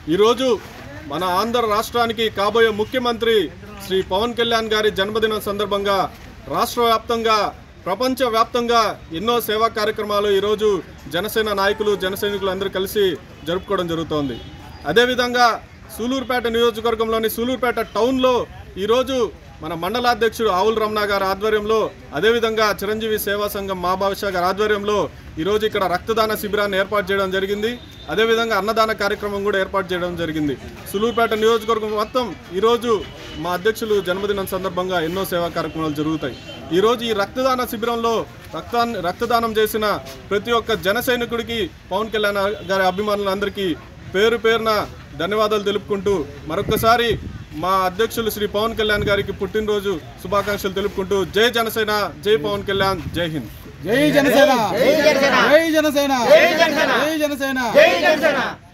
ఈరోజు మన ఆంధ్ర రాష్ట్రానికి కాబోయే ముఖ్యమంత్రి శ్రీ పవన్ కళ్యాణ్ గారి జన్మదినం సందర్భంగా రాష్ట్ర వ్యాప్తంగా ప్రపంచ వ్యాప్తంగా ఎన్నో సేవా కార్యక్రమాలు ఈరోజు జనసేన నాయకులు జన సైనికులు అందరూ కలిసి జరుపుకోవడం జరుగుతోంది అదేవిధంగా సూలూరుపేట నియోజకవర్గంలోని సూలూరుపేట టౌన్లో ఈరోజు మన మండలాధ్యక్షుడు ఆవుల రమణ గారి ఆధ్వర్యంలో అదేవిధంగా చిరంజీవి సేవా సంఘం మా భవిష్య గారి ఆధ్వర్యంలో ఈరోజు ఇక్కడ రక్తదాన శిబిరాన్ని ఏర్పాటు చేయడం జరిగింది అదేవిధంగా అన్నదాన కార్యక్రమం కూడా ఏర్పాటు చేయడం జరిగింది సులూరుపేట నియోజకవర్గం మొత్తం ఈరోజు మా అధ్యక్షులు జన్మదినం సందర్భంగా ఎన్నో సేవా కార్యక్రమాలు జరుగుతాయి ఈరోజు ఈ రక్తదాన శిబిరంలో రక్తాన్ని రక్తదానం చేసిన ప్రతి ఒక్క జన సైనికుడికి పవన్ కళ్యాణ్ గారి అభిమానులందరికీ పేరు పేరున ధన్యవాదాలు తెలుపుకుంటూ మరొకసారి మా అధ్యక్షులు శ్రీ పవన్ కళ్యాణ్ గారికి పుట్టినరోజు శుభాకాంక్షలు తెలుపుకుంటూ జై జనసేన జై పవన్ కళ్యాణ్ జై హింద్ జై జనసేన జై జనసేన జై జనసేన జై జనసేన